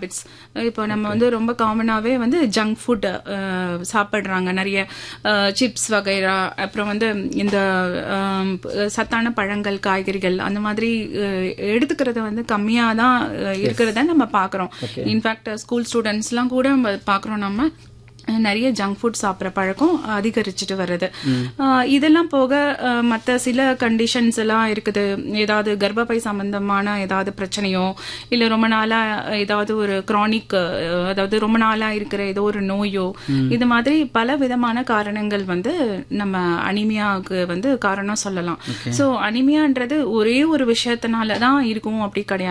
habits இப்போ நம்ம வந்து ரொம்ப காமனாகவே வந்து ஜங்க் ஃபுட் சாப்பிட்றாங்க நிறைய சிப்ஸ் வகைரா அப்புறம் வந்து இந்த அஹ், சத்தான பழங்கள் காய்கறிகள் அந்த மாதிரி அஹ், எடுத்துக்கிறத வந்து கம்மியாக தான் அஹ், இருக்கிறத நம்ம பார்க்குறோம் இன்ஃபேக்ட் ஸ்கூல் ஸ்டூடெண்ட்ஸ்லாம் கூட நம்ம பார்க்குறோம் நம்ம அஹ், நிறைய ஜங்க் ஃபுட் சாப்பிட்ற பழக்கம் அதிகரிச்சுட்டு வருது அஹ், இதெல்லாம் போக மற்ற சில கண்டிஷன்ஸ் எல்லாம் இருக்குது ஏதாவது கர்ப்பப்பை சம்பந்தமான ஏதாவது பிரச்சனையோ இல்லை ரொம்ப நாளா ஏதாவது ஒரு க்ரானிக் அதாவது ரொம்ப நாளா இருக்கிற ஏதோ ஒரு நோயோ இது மாதிரி பல விதமான காரணங்கள் வந்து நம்ம அனிமியாவுக்கு வந்து காரணம் சொல்லலாம் ஸோ அனிமியான்றது ஒரே ஒரு விஷயத்தினால தான் இருக்கும் அப்படி கிடையாது